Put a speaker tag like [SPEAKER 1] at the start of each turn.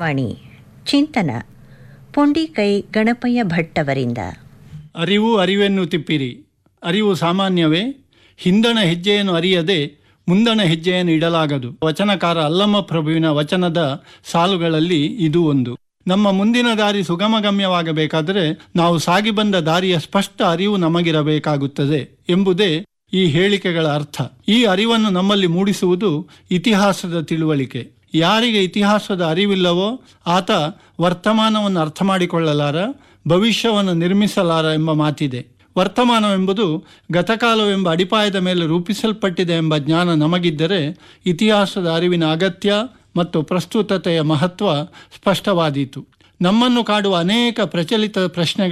[SPEAKER 1] ವಾಣಿ ಚಿಂತನ ಪೊಂಡಿಕೈ ಗಣಪಯ್ಯ ಭಟ್ಟವರಿಂದ
[SPEAKER 2] ಅರಿವು ಅರಿವೆನ್ನು ತಿಪ್ಪಿರಿ ಅರಿವು ಸಾಮಾನ್ಯವೇ ಹಿಂದಣ ಹೆಜ್ಜೆಯನ್ನು ಅರಿಯದೆ ಮುಂದಣ ಹೆಜ್ಜೆಯನ್ನು ಇಡಲಾಗದು ವಚನಕಾರ ಅಲ್ಲಮ್ಮ ಪ್ರಭುವಿನ ವಚನದ ಸಾಲುಗಳಲ್ಲಿ ಇದು ಒಂದು ನಮ್ಮ ಮುಂದಿನ ದಾರಿ ಸುಗಮಗಮ್ಯವಾಗಬೇಕಾದರೆ ನಾವು ಸಾಗಿ ಬಂದ ದಾರಿಯ ಸ್ಪಷ್ಟ ಅರಿವು ನಮಗಿರಬೇಕಾಗುತ್ತದೆ ಎಂಬುದೇ ಈ ಹೇಳಿಕೆಗಳ ಅರ್ಥ ಈ ಅರಿವನ್ನು ನಮ್ಮಲ್ಲಿ ಮೂಡಿಸುವುದು ಇತಿಹಾಸದ ತಿಳುವಳಿಕೆ ಯಾರಿಗೆ ಇತಿಹಾಸದ ಅರಿವಿಲ್ಲವೋ ಆತ ವರ್ತಮಾನವನ್ನು ಅರ್ಥ ಮಾಡಿಕೊಳ್ಳಲಾರ ಭವಿಷ್ಯವನ್ನು ನಿರ್ಮಿಸಲಾರ ಎಂಬ ಮಾತಿದೆ ವರ್ತಮಾನವೆಂಬುದು ಗತಕಾಲವೆಂಬ ಅಡಿಪಾಯದ ಮೇಲೆ ರೂಪಿಸಲ್ಪಟ್ಟಿದೆ ಎಂಬ ಜ್ಞಾನ ನಮಗಿದ್ದರೆ ಇತಿಹಾಸದ ಅರಿವಿನ ಅಗತ್ಯ ಮತ್ತು ಪ್ರಸ್ತುತತೆಯ ಮಹತ್ವ ಸ್ಪಷ್ಟವಾದೀತು ನಮ್ಮನ್ನು ಕಾಡುವ ಅನೇಕ ಪ್ರಚಲಿತ ಪ್ರಶ್ನೆಗಳು